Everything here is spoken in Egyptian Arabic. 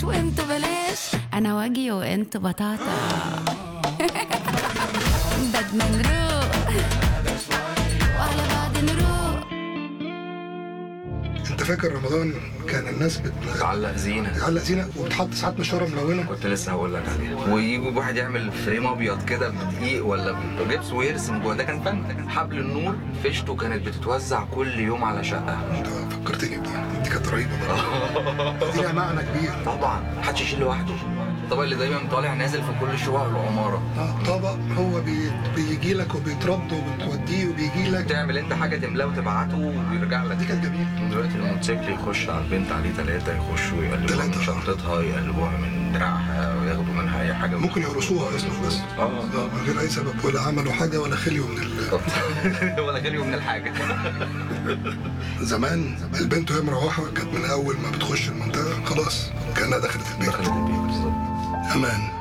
وانتوا بلاش انا واجي وانتوا بطاطا بدنا نروق وعلى بعض نروق انت فاكر رمضان كان الناس تعلق زينه بتعلق زينه وبتحط ساعات مشوره ملونه كنت لسه هقول لك عليها ويجوا واحد يعمل فريم ابيض كده بدقيق ولا بجبس ويرسم جوه ده كان فن حبل النور فيشته كانت بتتوزع كل يوم على شقه انت فكرتني بدي دي كانت رهيبه برضه دي لها معنى كبير طبعا محدش يشيل لوحده الطبق اللي دايما طالع نازل في كل شقق العماره اه طبق هو بي بيجي لك وبيترد وبتوديه وبيجي لك تعمل انت حاجه تملاه وتبعته ويرجع لك دي كانت جميله دلوقتي الموتوسيكل يخش على البنت عليه ثلاثة يخشوا يقلبوها من تلاتة. شنطتها يقلبوها من دراعها وياخدوا منها أي حاجة ممكن يرقصوها اصلا بس اه اه من غير اي سبب ولا عملوا حاجه ولا خليوا من ال... ولا غيره من الحاجة زمان البنت وهي مروحه كانت من اول ما بتخش المنطقه خلاص كانها دخلت البيت دخلت البيت بالظبط امان